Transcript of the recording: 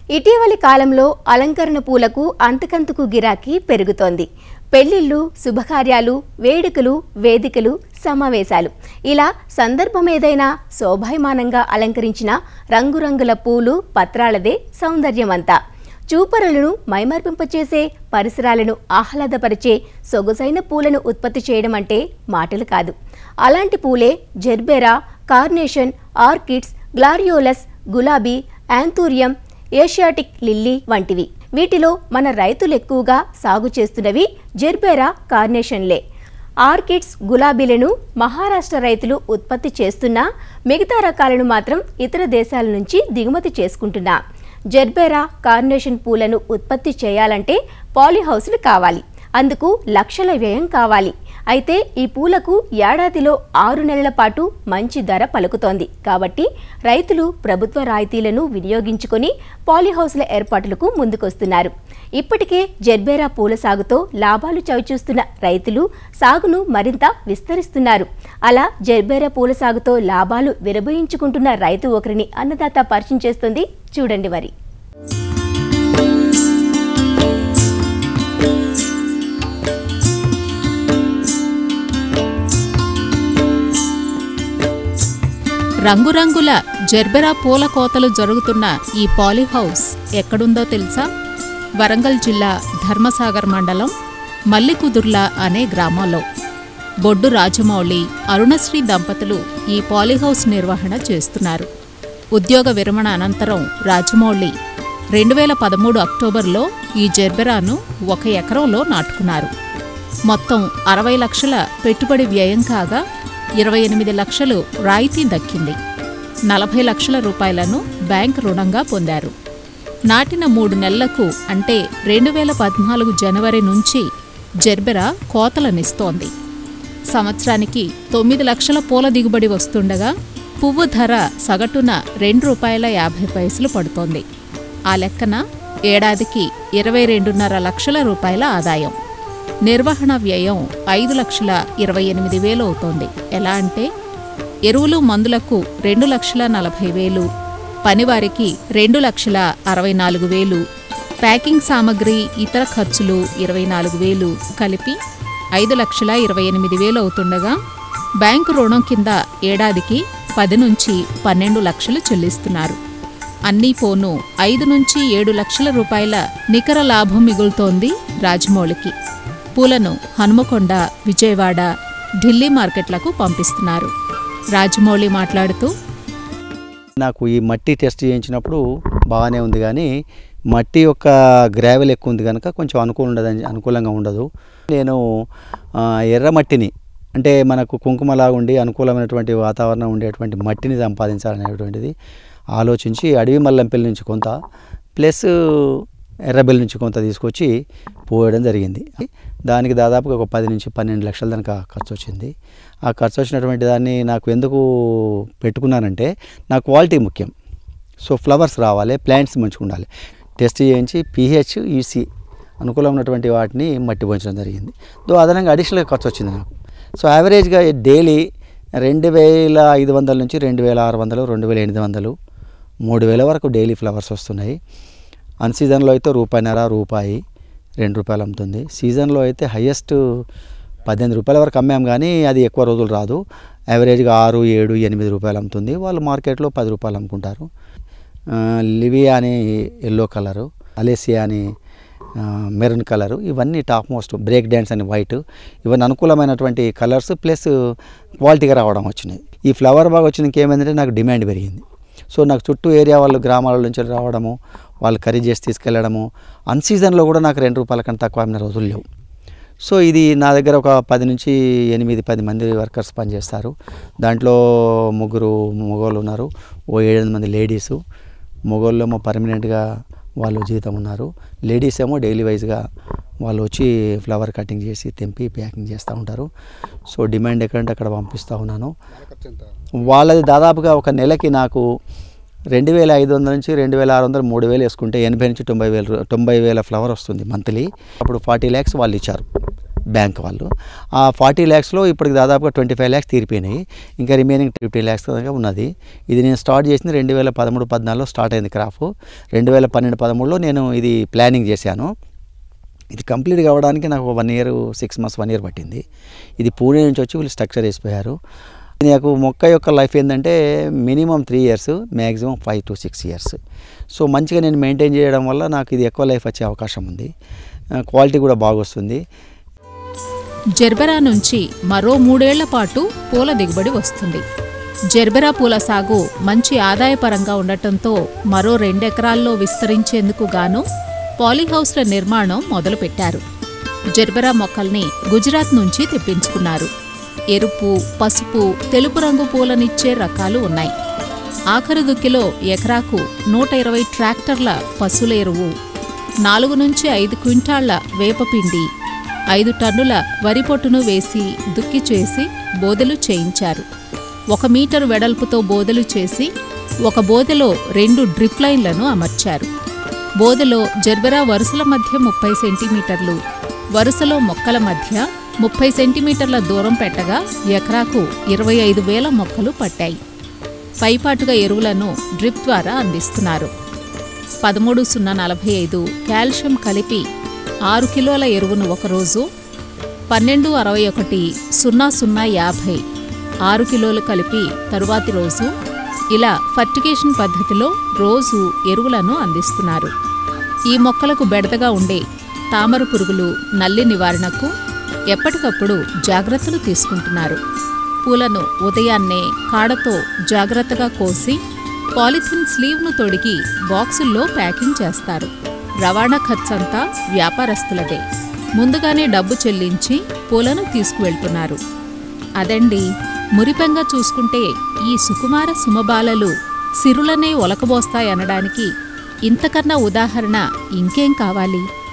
ఇటీవలి కాలంలో అలంకరణ పూలకు అంతకంతకు గిరాకీ పెరుగుతోంది పెళ్లిళ్ళు శుభకార్యాలు వేడుకలు వేదికలు సమావేశాలు ఇలా సందర్భం ఏదైనా శోభాయమానంగా అలంకరించిన రంగురంగుల పూలు పత్రాలదే సౌందర్యమంతా చూపరులను మైమర్పింపచేసే పరిసరాలను ఆహ్లాదపరిచే సొగసైన పూలను ఉత్పత్తి చేయడం అంటే మాటలు కాదు అలాంటి పూలే జెర్బెరా కార్నేషన్ ఆర్కిడ్స్ గ్లారియోలస్ గులాబీ యాంతూరియం ఏషియాటిక్ లిల్లీ వంటివి వీటిలో మన రైతులు ఎక్కువగా సాగు చేస్తున్నవి జెర్బెరా కార్నేషన్లే ఆర్కిడ్స్ గులాబీలను మహారాష్ట్ర రైతులు ఉత్పత్తి చేస్తున్నా మిగతా రకాలను మాత్రం ఇతర దేశాల నుంచి దిగుమతి చేసుకుంటున్నా జెర్బెరా కార్నేషన్ పూలను ఉత్పత్తి చేయాలంటే పాలీహౌస్లు కావాలి అందుకు లక్షల వ్యయం కావాలి అయితే ఈ పూలకు ఏడాదిలో ఆరు నెలల పాటు మంచి ధర పలుకుతోంది కాబట్టి రైతులు ప్రభుత్వ రాయితీలను వినియోగించుకొని పాలీహౌస్ల ఏర్పాట్లకు ముందుకొస్తున్నారు ఇప్పటికే జెర్బేరా పూల సాగుతో లాభాలు చవిచూస్తున్న రైతులు సాగును మరింత విస్తరిస్తున్నారు అలా జెర్బేరా పూల సాగుతో లాభాలు విరబోయించుకుంటున్న రైతు ఒకరిని అన్నదాత పరిచయం చేస్తుంది చూడండి మరి రంగురంగుల జెర్బెరా పూల కోతలు జరుగుతున్న ఈ పాలీహౌస్ ఎక్కడుందో తెలుసా వరంగల్ జిల్లా ధర్మసాగర్ మండలం మల్లికుదుర్ల అనే గ్రామంలో బొడ్డు రాజమౌళి అరుణశ్రీ దంపతులు ఈ పాలీహౌస్ నిర్వహణ చేస్తున్నారు ఉద్యోగ విరమణ అనంతరం రాజమౌళి రెండు వేల పదమూడు అక్టోబర్లో ఈ జెర్బెరాను ఒక ఎకరంలో నాటుకున్నారు మొత్తం అరవై లక్షల పెట్టుబడి వ్యయం కాగా ఇరవై ఎనిమిది లక్షలు రాయితీ దక్కింది నలభై లక్షల రూపాయలను బ్యాంక్ రుణంగా పొందారు నాటిన మూడు నెలలకు అంటే రెండు వేల పద్నాలుగు జనవరి నుంచి జెర్బెరా కోతలనిస్తోంది సంవత్సరానికి తొమ్మిది లక్షల పూల దిగుబడి వస్తుండగా పువ్వు ధర సగటున రెండు రూపాయల యాభై పైసలు పడుతోంది ఆ లెక్కన ఏడాదికి ఇరవై రెండున్నర లక్షల రూపాయల ఆదాయం నిర్వహణ వ్యయం ఐదు లక్షల ఇరవై ఎనిమిది వేలు అవుతోంది ఎలా అంటే ఎరువులు మందులకు రెండు లక్షల నలభై వేలు పనివారికి రెండు లక్షల అరవై నాలుగు వేలు ప్యాకింగ్ సామగ్రి ఇతర ఖర్చులు ఇరవై నాలుగు వేలు కలిపి ఐదు లక్షల ఇరవై ఎనిమిది వేలు అవుతుండగా బ్యాంకు రుణం కింద ఏడాదికి పది నుంచి పన్నెండు లక్షలు చెల్లిస్తున్నారు అన్నీ పోను ఐదు నుంచి ఏడు లక్షల రూపాయల నికర లాభం మిగులుతోంది రాజమౌళికి పూలను హనుమకొండ విజయవాడ ఢిల్లీ మార్కెట్లకు పంపిస్తున్నారు రాజమౌళి మాట్లాడుతూ నాకు ఈ మట్టి టెస్ట్ చేయించినప్పుడు బాగానే ఉంది కానీ మట్టి యొక్క గ్రావెల్ ఎక్కువ ఉంది కనుక కొంచెం అనుకూలం ఉండదని అనుకూలంగా ఉండదు నేను ఆ, ఎర్ర మట్టిని అంటే మనకు కుంకుమలాగా ఉండి అనుకూలమైనటువంటి వాతావరణం ఉండేటువంటి మట్టిని సంపాదించాలనేటువంటిది ఆలోచించి అడవి మల్లంపల్లి నుంచి కొంత ప్లస్ ఎర్రబెల్లి నుంచి కొంత తీసుకొచ్చి పోయడం జరిగింది దానికి దాదాపుగా ఒక పది నుంచి పన్నెండు లక్షల దానికి ఖర్చు వచ్చింది ఆ ఖర్చు వచ్చినటువంటి దాన్ని నాకు ఎందుకు పెట్టుకున్నానంటే నా క్వాలిటీ ముఖ్యం సో ఫ్లవర్స్ రావాలి ప్లాంట్స్ మంచిగా ఉండాలి టెస్ట్ చేయించి పీహెచ్ ఈసీ అనుకూలం ఉన్నటువంటి వాటిని మట్టి పోయించడం జరిగింది దో అదనంగా అడిషనల్గా ఖర్చు వచ్చింది నాకు సో యావరేజ్గా డైలీ రెండు వేల ఐదు వందల నుంచి రెండు వేల ఆరు వందలు రెండు వేల ఎనిమిది వందలు మూడు వేల వరకు డైలీ ఫ్లవర్స్ వస్తున్నాయి అన్ సీజన్లో అయితే రూపాయిన్నర రూపాయి రెండు రూపాయలు అమ్ముతుంది సీజన్లో అయితే హయ్యెస్ట్ పద్దెనిమిది రూపాయల వరకు అమ్మాం కానీ అది ఎక్కువ రోజులు రాదు యావరేజ్గా ఆరు ఏడు ఎనిమిది రూపాయలు అమ్ముతుంది వాళ్ళు మార్కెట్లో పది రూపాయలు అమ్ముకుంటారు ఆ, లివియా అని ఎల్లో కలరు అలేసియా అని మెరూన్ కలరు ఇవన్నీ టాప్ మోస్ట్ బ్రేక్ డ్యాన్స్ అని వైట్ ఇవన్నీ అనుకూలమైనటువంటి కలర్స్ ప్లస్ క్వాలిటీగా రావడం వచ్చినాయి ఈ ఫ్లవర్ బాగా వచ్చినాక ఏమైందంటే నాకు డిమాండ్ పెరిగింది సో నాకు చుట్టూ ఏరియా వాళ్ళు గ్రామాల నుంచి రావడము వాళ్ళు ఖరీదు చేసి తీసుకెళ్ళడము అన్ సీజన్లో కూడా నాకు రెండు రూపాయల కంటే తక్కువ అమ్మిన రోజులు లేవు సో ఇది నా దగ్గర ఒక పది నుంచి ఎనిమిది పది మంది వర్కర్స్ పనిచేస్తారు దాంట్లో ముగ్గురు మగవాళ్ళు ఉన్నారు ఓ ఏడెనిమిది మంది లేడీసు మగవాళ్ళు ఏమో పర్మనెంట్గా వాళ్ళు జీతం ఉన్నారు లేడీస్ ఏమో డైలీ వైజ్గా వాళ్ళు వచ్చి ఫ్లవర్ కటింగ్ చేసి తెంపి ప్యాకింగ్ చేస్తూ ఉంటారు సో డిమాండ్ ఎక్కడంటే అక్కడ పంపిస్తూ ఉన్నాను వాళ్ళది దాదాపుగా ఒక నెలకి నాకు రెండు వేల ఐదు వందల నుంచి రెండు వేల ఆరు వందలు మూడు వేలు వేసుకుంటే ఎనభై నుంచి తొంభై వేలు తొంభై వేల ఫ్లవర్ వస్తుంది మంత్లీ అప్పుడు ఫార్టీ ల్యాక్స్ వాళ్ళు ఇచ్చారు బ్యాంక్ వాళ్ళు ఆ ఫార్టీ ల్యాక్స్లో ఇప్పటికి దాదాపుగా ట్వంటీ ఫైవ్ ల్యాక్స్ తీరిపోయినాయి ఇంకా రిమైనింగ్ ఫిఫ్టీ ల్యాక్స్ దాకా ఉన్నది ఇది నేను స్టార్ట్ చేసింది రెండు వేల పదమూడు పద్నాలుగులో స్టార్ట్ అయింది క్రాఫ్ రెండు వేల పన్నెండు పదమూడులో నేను ఇది ప్లానింగ్ చేశాను ఇది కంప్లీట్ కావడానికి నాకు one year six months one year పట్టింది ఇది పూణే నుంచి వచ్చి వీళ్ళు స్ట్రక్చర్ వేసిపోయారు నాకు మొక్క యొక్క లైఫ్ ఏంటంటే minimum three years maximum five to six years so మంచిగా నేను మెయింటైన్ చేయడం వల్ల నాకు ఇది ఎక్కువ లైఫ్ వచ్చే అవకాశం ఉంది క్వాలిటీ కూడా బాగా వస్తుంది జెర్బెరా నుంచి మరో మూడేళ్ల పాటు పూల దిగుబడి వస్తుంది జెర్బెరా పూల సాగు మంచి ఆదాయపరంగా ఉండటంతో మరో రెండెకరాల్లో విస్తరించేందుకు గాను పాలీహౌస్ల నిర్మాణం మొదలుపెట్టారు జెర్బెరా మొక్కల్ని గుజరాత్ నుంచి తెప్పించుకున్నారు ఎరుపు పసుపు తెలుపు రంగు పూలనిచ్చే రకాలు ఉన్నాయి ఆఖరు దుక్కిలో ఎకరాకు నూట ఇరవై ట్రాక్టర్ల పశువుల ఎరువు నాలుగు నుంచి ఐదు క్వింటాళ్ల వేపపిండి ఐదు టన్నుల వరి పొట్టును వేసి దుక్కి చేసి బోదెలు చేయించారు ఒక మీటరు వెడల్పుతో బోదెలు చేసి ఒక బోదెలో రెండు డ్రిప్ లైన్లను అమర్చారు బోదెలో జర్బెరా వరుసల మధ్య ముప్పై సెంటీమీటర్లు వరుసలో మొక్కల మధ్య ముప్పై సెంటీమీటర్ల దూరం పెట్టగా ఎకరాకు ఇరవై ఐదు వేల మొక్కలు పట్టాయి పైపాటుగా ఎరువులను డ్రిప్ ద్వారా అందిస్తున్నారు పదమూడు సున్నా నలభై ఐదు కాల్షియం కలిపి ఆరు కిలోల ఎరువును ఒకరోజు పన్నెండు అరవై ఒకటి సున్నా సున్నా యాభై ఆరు కిలోలు కలిపి తరువాతి రోజు ఇలా ఫర్టిగేషన్ పద్ధతిలో రోజు ఎరువులను అందిస్తున్నారు ఈ మొక్కలకు బెడదగా ఉండే తామర పురుగులు నల్లి నివారణకు ఎప్పటికప్పుడు జాగ్రత్తలు తీసుకుంటున్నారు పూలను ఉదయాన్నే కాడతో జాగ్రత్తగా కోసి పాలిథిన్ స్లీవ్ను తొడిగి బాక్సుల్లో ప్యాకింగ్ చేస్తారు రవాణా ఖర్చంతా వ్యాపారస్తులదే ముందుగానే డబ్బు చెల్లించి పూలను తీసుకువెళ్తున్నారు అదండి మురిపెంగా చూసుకుంటే ఈ సుకుమార సుమబాలలు సిరులనే ఒలకబోస్తాయనడానికి ఇంతకన్నా ఉదాహరణ ఇంకేం కావాలి